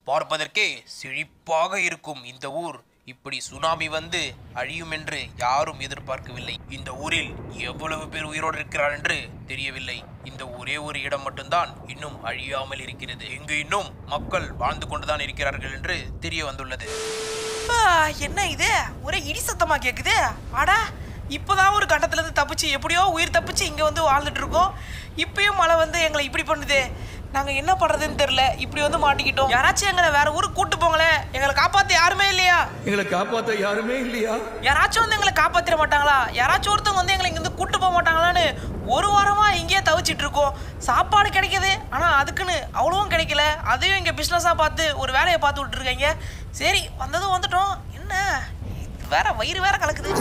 பார்ப்பதற்கே செழிப்பாக இருக்கும் இந்த ஊர் இப்படி சுனாமி வந்து அழியும் என்று யாரும் எதிர்பார்க்கவில்லை இந்த ஊரில் எவ்வளவு பேர் உயிரோடு இருக்கிறார் என்று தெரியவில்லை இந்த ஒரே ஒரு இடம் மட்டும்தான் இன்னும் அழியாமல் இருக்கிறது இங்கு இன்னும் மக்கள் வாழ்ந்து கொண்டுதான் இருக்கிறார்கள் என்று தெரிய வந்துள்ளது ஆ, என்ன இது ஒரே இடி சத்தமா கேக்குது அடா இப்போதான் ஒரு கட்டத்துல இருந்து தப்பிச்சு எப்படியோ உயிர் தப்பிச்சு இங்க வந்து வாழ்ந்துட்டு இருக்கோம் இப்பயும் மழை வந்து எங்களை இப்படி பண்ணுது நாங்க என்ன பண்றதுன்னு தெரியல இப்படி வந்து மாட்டிக்கிட்டோம் யாராச்சும் எங்களை வேற ஊருக்கு கூட்டு போங்களேன் எங்களை காப்பாத்த யாருமே இல்லையா எங்களை காப்பாத்த யாருமே இல்லையா யாராச்சும் வந்து எங்களை காப்பாத்திட மாட்டாங்களா யாராச்சும் ஒருத்தவங்க வந்து எங்களை இங்கிருந்து கூட்டு போக மாட்டாங்களான்னு ஒரு வாரமா இங்கேயே தவிச்சிட்டு இருக்கோம் சாப்பாடு கிடைக்குது ஆனா அதுக்குன்னு அவ்வளவும் கிடைக்கல அதையும் இங்க பிசினஸா பார்த்து ஒரு வேலையை பார்த்து விட்டுருக்கீங்க சரி வந்ததும் வந்துட்டோம் என்ன இது வேற வயிறு வேற கலக்குது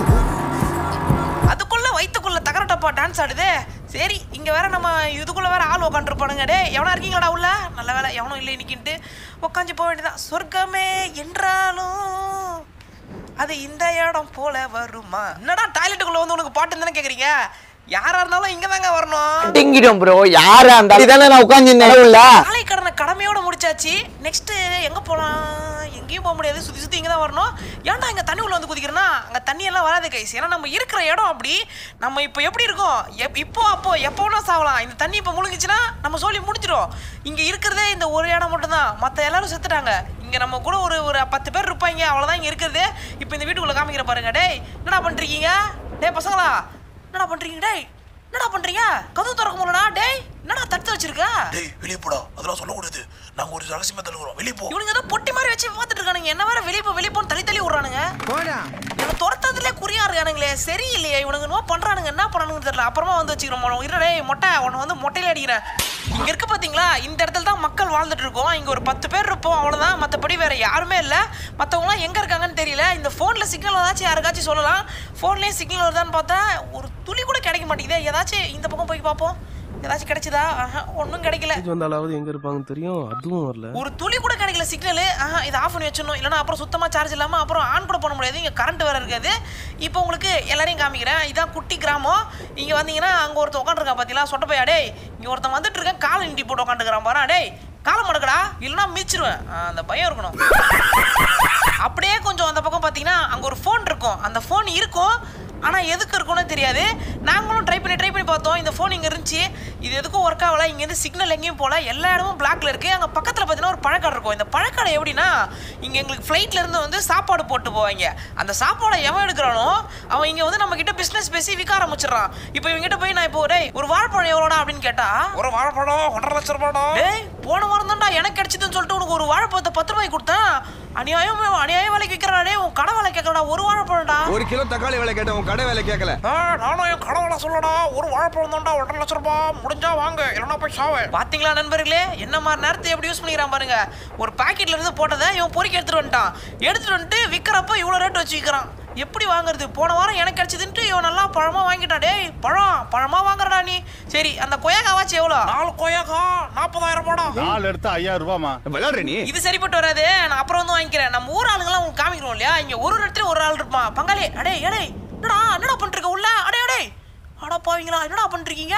அதுக்குள்ள வயித்துக்குள்ள தகர டப்பா டான்ஸ் ஆடுதே சரி இங்க வேற நம்ம இதுக்குள்ள வேற ஆள் உட்காந்துருப்பானுங்க டே எவனா இருக்கீங்களாடா உள்ள நல்ல வேலை எவனும் இல்லை இன்னைக்குன்ட்டு உட்காந்து போக வேண்டியதான் சொர்க்கமே என்றாலும் அது இந்த இடம் போல வருமா என்னடா டாய்லெட்டுக்குள்ள வந்து உனக்கு பாட்டு தானே கேக்குறீங்க யாரா இருந்தாலும் இங்க தாங்க வரணும் திங்கிடும் ப்ரோ யாரா இருந்தாலும் இதானே நான் உட்காந்துருந்தேன் உள்ள காலை கடனை கடமையோட முடிச்சாச்சு நெக்ஸ்ட் எங்க போலாம் எங்கேயும் போக முடியாது சுத்தி சுத்தி இங்க தான் வரணும் ஏன்டா இங்க தண்ணி உள்ள வந்து குதிக்கிறேன்னா அங்க தண்ணி எல்லாம் வராது கைஸ் ஏன்னா நம்ம இருக்கிற இடம் அப்படி நம்ம இப்போ எப்படி இருக்கோம் எப்- இப்போ அப்போ எப்போ வேணா சாவலாம் இந்த தண்ணி இப்போ முழுங்கிச்சுன்னா நம்ம சொல்லி முடிச்சிடும் இங்க இருக்கிறதே இந்த ஒரு இடம் மட்டும்தான் மத்த எல்லாரும் செத்துட்டாங்க இங்க நம்ம கூட ஒரு ஒரு பத்து பேர் இருப்பாங்க அவ்வளவுதான் இங்க இருக்கிறது இப்போ இந்த வீட்டுக்குள்ள காமிக்கிற பாருங்க டேய் என்னடா பண்றீங்க டேய் பசங்களா என்னடா பண்றீங்க டேய் என்னடா பண்றீங்க கதவு திறக்க முடியலடா டேய் என்னடா தடுத்து வச்சிருக்க டேய் வெளியே போடா அதெல்லாம் சொல்லக்கூடாது நாங்க ஒரு ரகசியமா தள்ளுறோம் வெளியே போ இவனுங்க ஏதோ பொட்டி மாதிரி வச்சு பார்த்துட்டு இருக்கானுங்க என்ன வேற வெளியே போ வெளியே போன்னு தள்ளி தள்ளி விடுறானுங்க இவனை துரத்ததுல குறியா இருக்கானுங்களே சரியில்லையே இவனுங்க என்னமோ பண்றானுங்க என்ன பண்ணணும்னு தெரியல அப்புறமா வந்து வச்சுக்கிறோம் இருடே மொட்டை உன்னை வந்து மொட்டையில அடிக்கிறேன் இங்க இருக்கு பாத்தீங்களா இந்த இடத்துல தான் மக்கள் வாழ்ந்துட்டு இருக்கோம் இங்க ஒரு பத்து பேர் இருப்போம் அவ்வளவுதான் மத்தபடி வேற யாருமே இல்ல மத்தவங்கலாம் எங்க இருக்காங்கன்னு தெரியல இந்த போன்ல சிக்னல் ஏதாச்சும் யாருக்காச்சும் சொல்லலாம் போன்லயே சிக்னல் வருதான்னு பார்த்தா ஒரு துளி கூட கிடைக்க மாட்டேங்குது ஏதாச்சும் இந்த பக்கம் போய் பார்ப்போம் ஏதாச்சும் கிடைச்சதா ஒன்றும் கிடைக்கல வந்தாலாவது எங்க இருப்பாங்கன்னு தெரியும் அதுவும் வரல ஒரு துளி கூட கிடைக்கல சிக்னல் ஆஹா இதை ஆஃப் பண்ணி வச்சிடணும் இல்லைனா அப்புறம் சுத்தமாக சார்ஜ் இல்லாமல் அப்புறம் ஆன் கூட பண்ண முடியாது இங்கே கரண்ட் வேற இருக்காது இப்போ உங்களுக்கு எல்லாரையும் காமிக்கிறேன் இதான் குட்டி கிராமம் இங்கே வந்தீங்கன்னா அங்கே ஒருத்தன் உட்காந்துருக்கான் பார்த்தீங்களா சொட்ட பையா டேய் இங்கே ஒருத்தன் வந்துட்டு இருக்கேன் காலை நிட்டி போட்டு உட்காந்துக்கிறான் பாரு டேய் காலம் மடக்கடா இல்லைனா மிச்சிருவேன் அந்த பயம் இருக்கணும் அப்படியே கொஞ்சம் அந்த பக்கம் பார்த்தீங்கன்னா அங்கே ஒரு ஃபோன் இருக்கும் அந்த ஃபோன் இருக்கும் ஆனால் எதுக்கு இருக்கும்னு தெரியாது நாங்களும் ட்ரை பண்ணி ட்ரை பண்ணி பார்த்தோம் இந்த ஃபோன் இங்கே இருந்துச்சு இது எதுக்கும் ஒர்க் ஆகல இங்கேருந்து சிக்னல் எங்கேயும் போகல எல்லா இடமும் பிளாக்ல இருக்குது அங்கே பக்கத்தில் பார்த்தீங்கன்னா ஒரு பழக்கடை இருக்கும் இந்த பழக்கடை எப்படின்னா இங்கே எங்களுக்கு ஃப்ளைட்ல இருந்து வந்து சாப்பாடு போட்டு போவாங்க அந்த சாப்பாடை எவன் எடுக்கிறானோ அவன் இங்கே வந்து நம்ம கிட்ட பிஸ்னஸ் பேசி விற்க ஆரம்பிச்சிடறான் இப்போ இவங்ககிட்ட போய் நான் இப்போ டேய் ஒரு வாழைப்பழம் எவ்வளோடா அப்படின்னு கேட்டா ஒரு வாழைப்பழம் ஒன்றரை லட்சம் ரூபாடா டேய் போன வாரம் தான்டா எனக்கு கிடைச்சதுன்னு சொல்லிட்டு உனக்கு ஒரு வாழைப்பழத்தை பத்து ரூபாய்க்கு கொடுத்தேன் அநியாயம் அநியாய விலைக்கு விற்கிறாடா டேய் உன் கடை விலை கேட்கறடா ஒரு வாழைப்பழம்டா ஒரு கிலோ தக்காளி விலை கேட்டேன் உன் கடை விலை கேட்கல ஆ, நானும் என் கடவுளை சொல்லடா ஒரு வாழைப்பழம் தான்டா ஒன்றரை லட்சம் ரூபாய் முடிஞ்சா வாங்க இல்லைன்னா போய் சாவே பாத்தீங்களா நண்பர்களே என்ன மாதிரி நேரத்தை எப்படி யூஸ் பண்ணிக்கிறான் பாருங்க ஒரு பாக்கெட்ல இருந்து போட்டதை இவன் பொறுக்கி எடுத்துட்டு வந்துட்டான் எடுத்துட்டு வந்துட்டு விற்கிறப்ப இவ்வளோ ரேட் வச்சு விற்கிறான் எப்படி வாங்குறது போன வாரம் எனக்கு கிடைச்சதுன்ட்டு இவன் நல்லா பழமா வாங்கிட்டான் டேய் பழம் பழமா வாங்குறடா நீ சரி அந்த கொய்யாக்காவாச்சு எவ்வளோ நாலு கொய்யாக்கா நாற்பதாயிரம் ரூபாடா நாலு எடுத்து ஐயாயிரம் ரூபாமா விளையாடுற நீ இது சரிப்பட்டு வராது நான் அப்புறம் வந்து வாங்கிக்கிறேன் நம்ம ஊர் ஆளுங்கெல்லாம் உங்களுக்கு காமிக்கிறோம் இல்லையா இங்க ஒரு ஒரு இடத்துல ஒரு ஆள் இருப்பான் பங்காளி அடே அடே என்னடா என்னடா பண்ணிருக்க உள்ள அடே அடே அடா பாவீங்களா என்னடா பண்ணிருக்கீங்க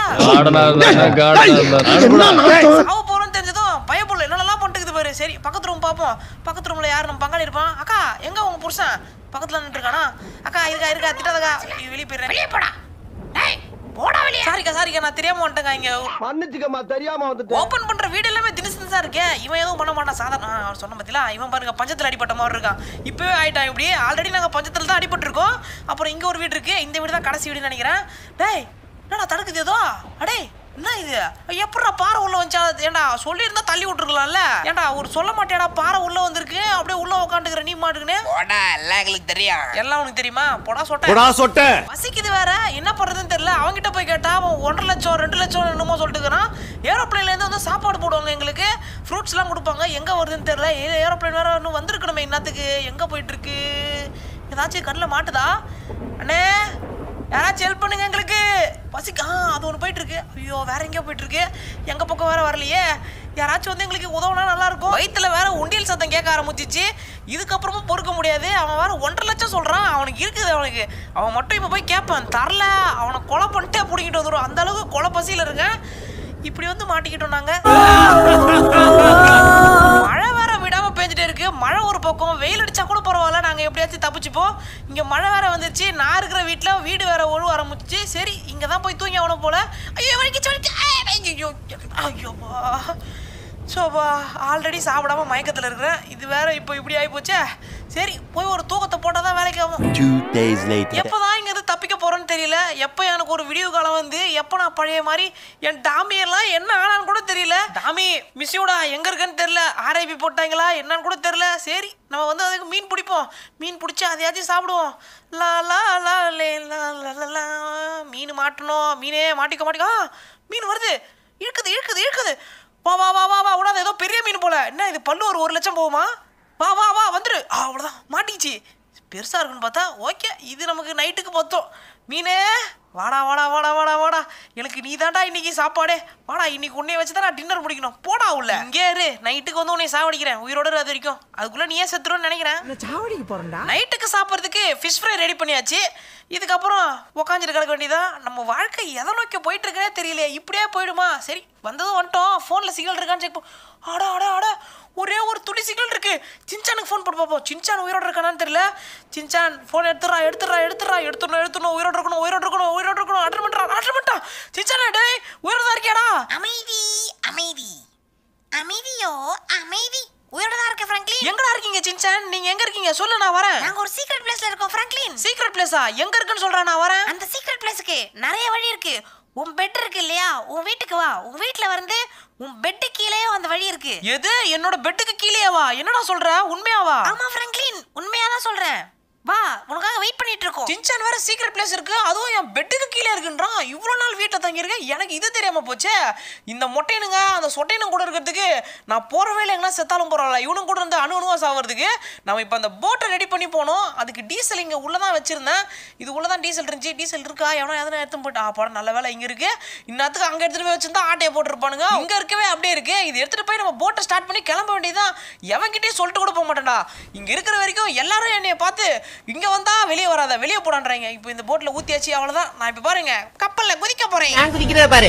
சாவ போறோம்னு தெரிஞ்சதும் பயப்புள்ள என்னென்னலாம் பண்ணிட்டு பாரு சரி பக்கத்து ரூம் பார்ப்போம் பக்கத்து ரூம்ல யார் நம்ம பங்காளி இருப்பான் அக்கா எங்க உங்க புருஷன் பக்கத்துல நின்று இருக்கானா அக்கா இருக்கா இருக்கா திட்டாதக்கா வெளியே போயிடுறேன் வெளியே போடா டேய் போடா வெளியே சாரிக்கா சாரிக்கா நான் தெரியாம வந்துட்டேங்க இங்க மன்னிச்சுக்கம்மா தெரியாம வந்துட்டேன் ஓபன் பண்ற வீடு எல்லாமே திணிச்சு திணிச்சா இருக்கே இவன் எதுவும் பண்ண மாட்டான் சாதாரண ஆ, அவர் சொன்ன பத்திலா இவன் பாருங்க பஞ்சத்துல அடிபட்ட மாதிரி இருக்கான் இப்பவே ஆயிட்டான் இப்படி ஆல்ரெடி நாங்க பஞ்சத்துல தான் அடிபட்டு இருக்கோம் அப்புறம் இங்க ஒரு வீடு இருக்கு இந்த வீடு தான் கடைசி வீடுன்னு நினைக்கிறேன் டேய் என்னடா தடுக்குது ஏதோ அடே என்ன இது எப்படா பாறை உள்ள வந்துச்சா ஏன்டா சொல்லியிருந்தா தள்ளி விட்டுருக்கலாம்ல ஏன்டா ஒரு சொல்ல மாட்டேடா பாறை உள்ள வந்திருக்கு அப்படியே உள்ள உட்காந்துக்கிற நீ மாட்டுக்குன்னு போடா எல்லாம் எங்களுக்கு தெரியும் எல்லாம் உனக்கு தெரியுமா போடா சொட்ட போடா சொட்ட பசிக்குது வேற என்ன பண்றதுன்னு தெரியல அவன்கிட்ட போய் கேட்டா அவன் ஒன்றரை லட்சம் ரெண்டு லட்சம் என்னமோ சொல்லிட்டு இருக்கிறான் ஏரோப்ளேன்ல இருந்து வந்து சாப்பாடு போடுவாங்க எங்களுக்கு ஃப்ரூட்ஸ் எல்லாம் கொடுப்பாங்க எங்க வருதுன்னு தெரியல ஏரோப்ளேன் வேற இன்னும் வந்திருக்கணுமே என்னத்துக்கு எங்க போயிட்டு இருக்கு ஏதாச்சும் கண்ணில் மாட்டுதா அண்ணே யாராச்சும் ஹெல்ப் பண்ணுங்க எங்களுக்கு பசிக்கு ஆ அது ஒன்று போயிட்டு இருக்கு ஐயோ வேற எங்கேயோ போயிட்டு இருக்கு எங்க பக்கம் வேற வரலையே யாராச்சும் வந்து எங்களுக்கு உதவுனா நல்லா இருக்கும் வயித்துல வேற உண்டியல் சத்தம் கேட்க ஆரம்பிச்சிச்சு இதுக்கப்புறமும் பொறுக்க முடியாது அவன் வேற ஒன்றரை லட்சம் சொல்றான் அவனுக்கு இருக்குது அவனுக்கு அவன் மட்டும் இப்போ போய் கேட்பான் தரல அவனை கொலை பண்ணிட்டே பிடிக்கிட்டு வந்துடும் அந்த அளவுக்கு கொலை பசியில் இருங்க இப்படி வந்து மாட்டிக்கிட்டோம் நாங்க மழை வேற விடாம பக்கம் வெயில் அடிச்சா கூட பரவாயில்ல நாங்கள் எப்படியாச்சும் தப்பிச்சுப்போம் இங்கே மழை வேற வந்துருச்சு நான் இருக்கிற வீட்டில் வீடு வேற ஒழு ஆரம்பிச்சு சரி இங்கே தான் போய் தூங்கி அவனை போல ஐயோ வலிக்கு வலிக்கு ஐயோ ஐயோப்பா சோபா ஆல்ரெடி சாப்பிடாம மயக்கத்தில் இருக்கிறேன் இது வேற இப்போ இப்படி ஆகி போச்சே சரி போய் ஒரு தூக்கத்தை போட்டால் தான் வேலைக்கு ஆகும் Two days later. எப்போதான் இங்கேருந்து தப்பிக்க போறேன்னு தெரியல எப்போ எனக்கு ஒரு விடிவு காலம் வந்து எப்போ நான் பழைய மாதிரி என் டாமி எல்லாம் என்ன ஆனான்னு கூட தெரியல டாமி மிஸ்ஸோடா எங்க இருக்குன்னு தெரியல ஆர்ஐபி போட்டாங்களா என்னன்னு கூட தெரியல சரி நம்ம வந்து அதுக்கு மீன் பிடிப்போம் மீன் பிடிச்சி அதையாச்சும் சாப்பிடுவோம் லா லா லா லே லா லா லா லா மீன் மாட்டணும் மீனே மாட்டிக்க மாட்டிக்கோ ஆ, மீன் வருது இழுக்குது இழுக்குது இழுக்குது வா வா வா வா வா விடாத ஏதோ பெரிய மீன் போல என்ன இது பல்லு ஒரு ஒரு லட்சம் போகுமா வா வா வா வந்துரு ஆ, அவ்வளோதான் மாட்டிக்கிச்சு பெருசாக இருக்குன்னு பார்த்தா ஓகே இது நமக்கு நைட்டுக்கு பத்தோம் மீனே வாடா வாடா வாடா வாடா வாடா எனக்கு நீ தாண்டா இன்னைக்கு சாப்பாடே வாடா இன்னைக்கு உன்னைய வச்சு தான் நான் டின்னர் முடிக்கணும் போடா உள்ள இங்கே இரு நைட்டுக்கு வந்து உன்னை சாவடிக்கிறேன் உயிரோட இரு அது வரைக்கும் அதுக்குள்ள நீயே செத்துருன்னு நினைக்கிறேன் சாவடிக்கு போறேன்டா நைட்டுக்கு சாப்பிட்றதுக்கு ஃபிஷ் ஃப்ரை ரெடி பண்ணியாச்சு இதுக்கப்புறம் உக்காந்துட்டு கிடக்க வேண்டியதான் நம்ம வாழ்க்கை எதை நோக்கி போயிட்டு இருக்கனே தெரியல இப்படியே போயிடுமா சரி வந்ததும் வந்துட்டோம் ஃபோனில் சிக்னல் இருக்கான்னு செக் ஆடா ஆடா ஆடா ஒரே ஒரு துளி சிக்னல் இருக்கு சின்சானுக்கு ஃபோன் போட்டு பார்ப்போம் சின்சான் உயிரோட இருக்கானான்னு தெரியல சின்சான் ஃபோன் எடுத்துறா எடுத்துறா எடுத்துறா எடுத்துடணும் எடுத்துடணும் உயிரோட இருக்கணும் உயிரோட இருக்கணும் உயிரோட இருக்கணும் அட்டன் பண்ணுறா அட்டன் பண்ணிட்டா சின்சானா டேய் உயிரோட தான் இருக்கியாடா அமைதி அமைதி அமைதியோ அமைதி உயிரோட தான் இருக்க ஃப்ராங்க்லின் எங்கடா இருக்கீங்க சின்சான் நீங்க எங்க இருக்கீங்க சொல்லு நான் வரேன் நாங்க ஒரு சீக்ரெட் பிளேஸ்ல இருக்கோம் ஃப்ராங்க்லின் சீக்ரெட் பிளேஸா எங்க இருக்குன்னு சொல்றா நான் வரேன் அந்த சீக்ரெட் பிளேஸ்க்கு நிறைய வழி இருக்கு உன் பெட் இருக்கு இல்லையா உன் வீட்டுக்கு வா உன் வீட்ல வந்து உன் பெட்டு கீழே அந்த வழி இருக்கு எது என்னோட பெட்டுக்கு கீழேவா என்னடா சொல்ற உண்மையாவா ஆமா ஃப்ராங்க்லின் உண்மையா தான் சொல்றேன் வா உனக்காக வெயிட் பண்ணிட்டு இருக்கோம் சின்சான் வேற சீக்ரெட் பிளேஸ் இருக்கு அதுவும் என் பெட்டுக்கு கீழே இருக்குன்றான் இவ்வளோ நாள் வீட்டில் தங்கியிருக்கேன் எனக்கு இது தெரியாம போச்சே இந்த மொட்டையனுங்க அந்த சொட்டையனும் கூட இருக்கிறதுக்கு நான் போற வேலை எங்கன்னா செத்தாலும் பரவாயில்ல இவனும் கூட இருந்து அணு அணுவா சாவறதுக்கு நம்ம இப்போ அந்த போட்டை ரெடி பண்ணி போனோம் அதுக்கு டீசல் இங்கே உள்ள தான் வச்சிருந்தேன் இது உள்ள தான் டீசல் இருந்துச்சு டீசல் இருக்கா எவனோ எதனா எடுத்து போயிட்டு ஆ படம் நல்ல வேலை இங்கே இருக்கு இன்னத்துக்கு அங்கே எடுத்துட்டு போய் வச்சிருந்தா ஆட்டையை போட்டுருப்பானுங்க இங்கே இருக்கவே அப்படியே இருக்கு இது எடுத்துட்டு போய் நம்ம போட்டை ஸ்டார்ட் பண்ணி கிளம்ப வேண்டியதுதான் எவன்கிட்டயும் சொல்லிட்டு கூட போக மாட்டேன்டா இங்க இருக்கிற வரைக்கும் எல்லாரும் என்னைய பார்த்து இங்க வந்தா வெளியே வராத வெளியே போடான்றாங்க இப்போ இந்த போட்ல ஊத்தியாச்சு அவ்வளவுதான் நான் இப்போ பாருங்க கப்பல்ல குதிக்க போறேன் நான் குதிக்கிறத பாரு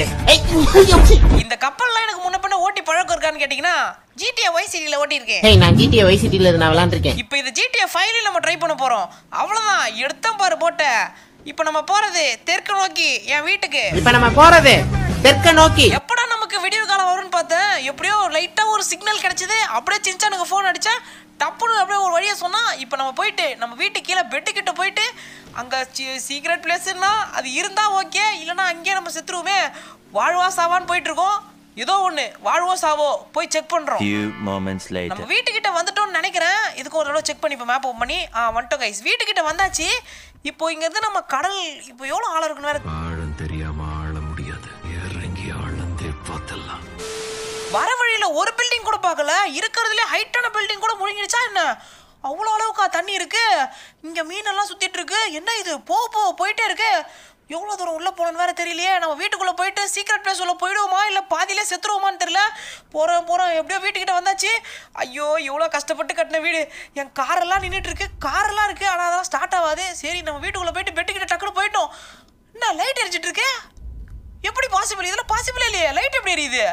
இந்த கப்பல்லாம் எனக்கு முன்ன பின்ன ஓட்டி பழக்கம் இருக்கான்னு கேட்டிங்கன்னா ஜிடிஏ ஒய் சிட்டியில் ஓட்டியிருக்கேன் ஹேய் நான் ஜிடிஏ வை சிட்டில நான் விளாண்டுருக்கேன் இப்போ இந்த ஜிடிஏ ஃபைனலி நம்ம ட்ரை பண்ண போறோம் அவ்வளவுதான் எடுத்தோம் பாரு போட்ட இப்போ நம்ம போறது தெற்கு நோக்கி என் வீட்டுக்கு இப்ப நம்ம போறது தெற்க நோக்கி எப்படா நமக்கு விடிவு காலம் வரும்னு பார்த்தேன் எப்படியோ லைட்டாக ஒரு சிக்னல் கிடைச்சது அப்படியே சின்சானுக்கு ஃபோன் அடித்தேன் டப்புன்னு அப்படியே ஒரு வழியை சொன்னா இப்போ நம்ம போயிட்டு நம்ம வீட்டு கீழே பெட்டு கிட்ட போயிட்டு அங்கே சீக்ரெட் பிளேஸ்னா அது இருந்தா ஓகே இல்லைன்னா அங்கேயே நம்ம செத்துருவோமே வாழ்வா சாவான்னு போயிட்டு இருக்கோம் ஏதோ ஒன்று வாழ்வோ சாவோ போய் செக் பண்ணுறோம் Few moments later. நம்ம வீட்டுக்கிட்ட வந்துட்டோம்னு நினைக்கிறேன் இதுக்கு ஒரு தடவை செக் பண்ணி இப்போ மேப் ஓப்பன் பண்ணி ஆ வந்துட்டோம் கைஸ் வீட்டுக்கிட்ட வந்தாச்சு இப்போ இங்கேருந்து நம்ம கடல் இப்போ எவ்வளோ ஆழம் இருக்குன்னு வேற ஆழம் தெரியாம ஆழ முடியாது இறங்கி ஆழந்தே பார்த்தலாம் வர வழியில ஒரு பில்டிங் கூட பார்க்கல இருக்கிறதுலே ஹைட்டான பில்டிங் கூட முழுங்கிடுச்சா என்ன அவ்வளோ அளவுக்கா தண்ணி இருக்கு இங்க மீனெல்லாம் சுத்திட்டு இருக்கு என்ன இது போ போ போயிட்டே இருக்கு எவ்வளோ தூரம் உள்ளே போகணும்னு வேற தெரியலையே நம்ம வீட்டுக்குள்ளே போயிட்டு சீக்கிரட் பிளேஸ் உள்ள போயிடுவோமா இல்லை பாதியிலே செத்துருவோமான்னு தெரியல போகிறோம் போகிறோம் எப்படியோ வீட்டுக்கிட்ட வந்தாச்சு ஐயோ எவ்வளோ கஷ்டப்பட்டு கட்டின வீடு என் காரெல்லாம் நின்றுட்டு இருக்கு காரெல்லாம் இருக்கு ஆனால் அதெல்லாம் ஸ்டார்ட் ஆகாது சரி நம்ம வீட்டுக்குள்ளே போயிட்டு பெட்டுக்கிட்ட டக்குனு போயிட்டோம் என்ன லைட் எரிச்சிட்டு இருக்கு எப்படி பாசிபிள் இதெல்லாம் பாசிபிளே இல்லையே லைட் எப்படி எரியுது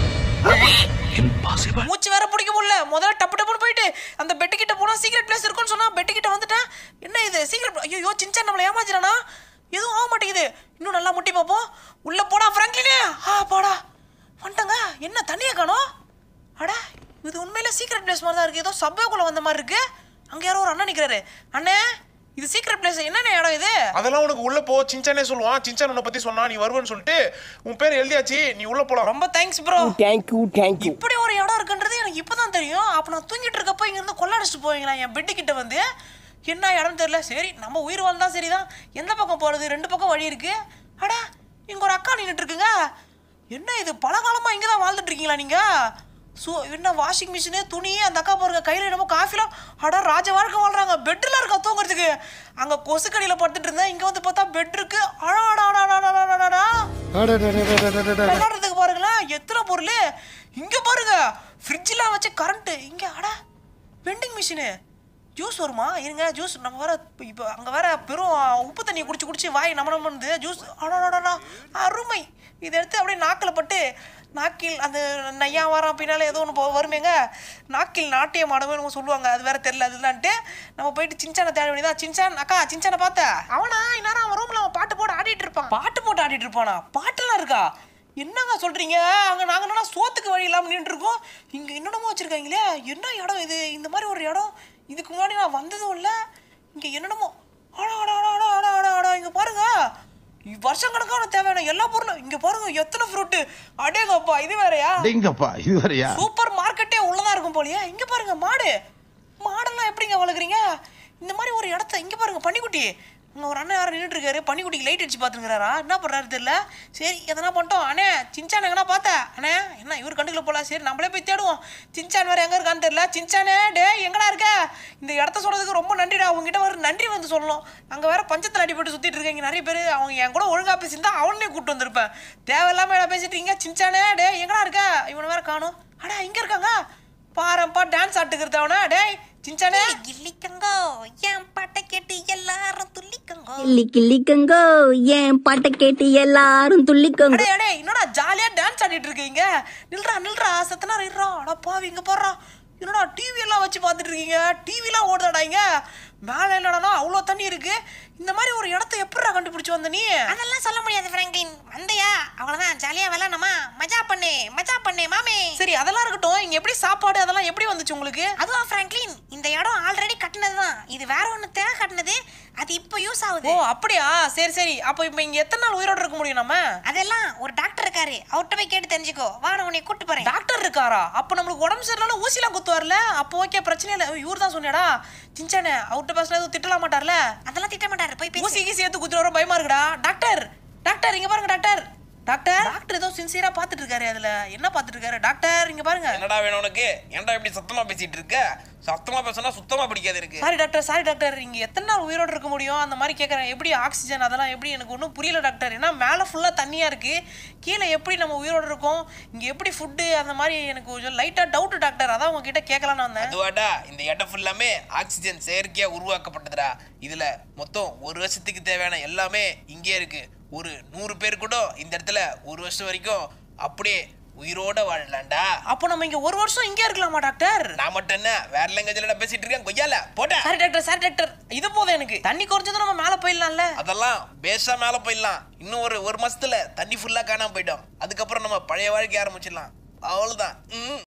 மூச்சு வேற பிடிக்க முடியல முதல்ல டப்பு டப்புன்னு போயிட்டு அந்த பெட்டு கிட்ட போனா சீக்ரெட் பிளேஸ் இருக்குன்னு சொன்னா பெட்டு கிட்ட வந்துட்டேன் என்ன இது சீக்ரெட் ஐயோ சின்சான் நம்மளை ஏமாச்சிடானா எதுவும் ஆக மாட்டேங்குது இன்னும் நல்லா முட்டி பார்ப்போம் உள்ள போடா ஃப்ராங்க்லினே ஆ போடா வந்துட்டங்க என்ன தண்ணியை காணோம் அட இது உண்மையில சீக்ரெட் பிளேஸ் மாதிரி தான் இருக்கு ஏதோ சப்வேக்குள்ள வந்த மாதிரி இருக்கு அங்க யாரோ ஒரு அண்ணன் நிக்கிறாரு அண்ணே இது சீக்ரெட் பிளேஸ் என்னென்ன இடம் இது அதெல்லாம் உனக்கு உள்ள போ சின்சானே சொல்லுவான் சின்சான் உன்னை பத்தி சொன்னா நீ வருவேன்னு சொல்லிட்டு உன் பேர் எழுதியாச்சு நீ உள்ள போலாம் ரொம்ப தேங்க்ஸ் ப்ரோ தேங்க்யூ தேங்க்யூ இப்படி ஒரு இடம் இருக்குன்றது எனக்கு இப்பதான் தெரியும் அப்ப நான் தூங்கிட்டு இருக்கப்போ இங்க இருந்து கொள்ளடிச்சிட்டு போவீங்களா என் பெட்டு கிட்ட வந்து என்ன இடம் தெரியல சரி நம்ம உயிர் வாழ்ந்தா சரிதான் எந்த பக்கம் போறது ரெண்டு பக்கம் வழி இருக்கு அடா இங்க ஒரு அக்கா நின்னுட்டு இருக்குங்க என்ன இது பல காலமா இங்க தான் வாழ்ந்துட்டு இருக்கீங்களா நீங்க சோ என்ன வாஷிங் மிஷினு துணி அந்த அக்கா பாருங்க கையில என்னமோ காஃபிலாம் அடா ராஜ வாழ்க்கை வாழ்றாங்க பெட்ல இருக்கா தூங்குறதுக்கு அங்க கொசுக்கடியில படுத்துட்டு இருந்தேன் இங்க வந்து பார்த்தா பெட் இருக்கு அடாடாடாடாடாடாடா விளையாடுறதுக்கு பாருங்களேன் எத்தனை பொருள் இங்க பாருங்க ஃப்ரிட்ஜ்லாம் வச்சு கரண்ட் இங்க அட வெண்டிங் மிஷினு ஜூஸ் வருமா இருங்க ஜூஸ் நம்ம வேற இப்போ அங்கே வேற பெரும் உப்பு தண்ணியை குடிச்சு குடிச்சு வாய் நம்ம நம்மந்து ஜூஸ் அடடா அருமை இதை எடுத்து அப்படியே நாக்கில் பட்டு நாக்கில் அந்த நையா வாரம் பின்னால ஏதோ ஒன்று வருமேங்க நாக்கில் நாட்டியம் ஆடவும் சொல்லுவாங்க அது வேற தெரியல அதுலான்ட்டு நம்ம போயிட்டு சின்சானை தேட வேண்டியதா சின்சான் அக்கா சின்சானை பார்த்த அவனா இந்நேரம் அவன் ரூம்ல அவன் பாட்டு போட்டு ஆடிட்டு இருப்பான் பாட்டு போட்டு ஆடிட்டு இருப்பானா பாட்டெல்லாம் இருக்கா என்னங்க சொல்றீங்க அங்க நாங்க என்னன்னா சோத்துக்கு வழி இல்லாம நின்று இருக்கோம் இங்க என்னென்னமோ வச்சிருக்காங்களே என்ன இடம் இது இந்த மாதிரி ஒரு இடம் இதுக்கு முன்னாடி நான் வந்ததும் இல்ல இங்க என்னென்னமோ ஆடா ஆடா ஆடா ஆடா ஆடா ஆடா ஆடா இங்க பாருங்க வருஷம் கணக்கான தேவையான எல்லா பொருளும் இங்க பாருங்க எத்தனை ஃப்ரூட்டு அடேங்கப்பா இது வேறயா எங்கப்பா இது வரையா சூப்பர் மார்க்கெட்டே உள்ளதா இருக்கும் போலயே இங்க பாருங்க மாடு மாடெல்லாம் எப்படிங்க வளர்க்குறீங்க இந்த மாதிரி ஒரு இடத்த இங்க பாருங்க பன்னிக்குட்டி அங்க ஒரு அண்ணன் யாரும் நின்றுட்டு இருக்காரு பன்னிக்குட்டிக்கு லைட் அடிச்சு பாத்துருக்காரா என்ன பண்றாரு தெரியல சரி எதனா பண்ணிட்டோம் அண்ணே சின்சான் எங்கனா பார்த்த அண்ணே என்ன இவர் கண்டுக்கல போல சரி நம்மளே போய் தேடுவோம் சின்சான் வேற எங்க இருக்கான்னு தெரியல சின்சானே டே எங்கடா இருக்க இந்த இடத்த சொல்றதுக்கு ரொம்ப நன்றிடா உங்ககிட்ட ஒரு நன்றி வந்து சொல்லணும் அங்க வேற பஞ்சத்துல அடிபட்டு சுத்திட்டு இருக்காங்க நிறைய பேர் அவங்க என் கூட ஒழுங்கா பேசியிருந்தா அவனே கூட்டு வந்திருப்பேன் தேவையில்லாம என்ன பேசிட்டு இருக்கீங்க சின்சானே டே எங்கடா இருக்க இவனை வேற காணும் அடா இங்க இருக்காங்க பாரம்பா டான்ஸ் ஆட்டுக்கிறது அவன டேய் சின்சானே கிள்ளிக்கங்கோ என் பாட்டை கேட்டு எல்லாரும் துள்ளிக்கங்கோ கிள்ளி கிள்ளிக்கங்கோ ஏன் பாட்டை கேட்டு எல்லாரும் துள்ளிக்கோங்க அடே அடே என்னடா ஜாலியா டான்ஸ் ஆடிட்டு இருக்கீங்க நில்றா நில்றா சத்தனா இருறா அட பாவி இங்க போடுறா என்னடா டிவி எல்லாம் வச்சு பார்த்துட்டு இருக்கீங்க டிவிலாம் ஓடுதாடா இங்க மேலே இல்லடா அவ்வளோ தண்ணி இருக்கு இந்த மாதிரி ஒரு இடத்த எப்படிடா கண்டுபிடிச்சு வந்த நீ அதெல்லாம் சொல்ல முடியாது பிராங்க்லின் வந்தியா அவ்வளவுதான் ஜாலியா விளையாடணுமா மஜா பண்ணு மஜா பண்ணு மாமே சரி அதெல்லாம் இருக்கட்டும் இங்க எப்படி சாப்பாடு அதெல்லாம் எப்படி வந்துச்சு உங்களுக்கு அதுவா பிராங்க்லின் இந்த இடம் ஆல்ரெடி கட்டினதுதான் இது வேற ஒண்ணு தேவை கட்டினது அது இப்போ யூஸ் ஓ ஆகுது அப்படியா சரி சரி அப்போ இப்போ இங்க எத்தனை நாள் உயிரோட இருக்க முடியும் நம்ம அதெல்லாம் ஒரு டாக்டர் இருக்காரு அவர்கிட்ட போய் கேட்டு தெரிஞ்சுக்கோ வா நான் உன்னை கூட்டு போறேன் டாக்டர் இருக்காரா அப்ப நம்மளுக்கு உடம்பு சரியில்லைனா ஊசிலாம் குத்துவார்ல அப்போ ஓகே பிரச்சனை இல்லை இவர் தான் சொன்னேடா சின்சானே அவர்கிட்ட பேசினா எதுவும் திட்டலாம் மாட்டார்ல அதெல்லாம் திட்ட மாட்டாரு போய் பேசு ஊசிக்கு சேர்த்து குத்துற பயமா இருக்குடா டாக்டர் டாக்டர் இங்க பாருங்க டாக்டர் டாக்டர் டாக்டர் ஏதோ சின்சியரா பாத்துட்டு இருக்காரு அதுல என்ன பாத்துட்டு இருக்காரு டாக்டர் இங்க பாருங்க என்னடா வேணும் உனக்கு ஏன்டா இப்படி சத்தமா பேசிட்டு இருக்க சத்தமா பேசினா சுத்தமா பிடிக்காது இருக்கு சாரி டாக்டர் சாரி டாக்டர் இங்க எத்தனை நாள் உயிரோட இருக்க முடியும் அந்த மாதிரி கேட்குறேன் எப்படி ஆக்சிஜன் அதெல்லாம் எப்படி எனக்கு ஒன்றும் புரியல டாக்டர் ஏன்னா மேலே ஃபுல்லாக தண்ணியாக இருக்கு கீழே எப்படி நம்ம உயிரோட இருக்கோம் இங்க எப்படி ஃபுட்டு அந்த மாதிரி எனக்கு கொஞ்சம் லைட்டாக டவுட் டாக்டர் அதான் உங்ககிட்ட கேட்கலான்னு வந்தேன் அதுவாடா இந்த இடம் ஃபுல்லாமே ஆக்சிஜன் செயற்கையா உருவாக்கப்பட்டதுடா இதுல மொத்தம் ஒரு வருஷத்துக்கு தேவையான எல்லாமே இங்கே இருக்கு ஒரு நூறு பேர் கூட இந்த இடத்துல ஒரு வருஷம் வரைக்கும் அப்படியே உயிரோட வாழலாம்டா அப்போ நம்ம இங்க ஒரு வருஷம் இங்கே இருக்கலாமா டாக்டர் நான் மட்டும் என்ன வேற லாங்குவேஜ்ல பேசிட்டு இருக்கேன் கொய்யால போட்டேன் சாரி டாக்டர் சாரி டாக்டர் இது போதும் எனக்கு தண்ணி குறைஞ்சதும் நம்ம மேலே போயிடலாம்ல அதெல்லாம் பேஷா மேல போயிடலாம் இன்னும் ஒரு ஒரு மாசத்துல தண்ணி ஃபுல்லா காணாம போயிடும் அதுக்கப்புறம் நம்ம பழைய வாழ்க்கை ஆரம்பிச்சிடலாம் அவ்வளவுதான் ம்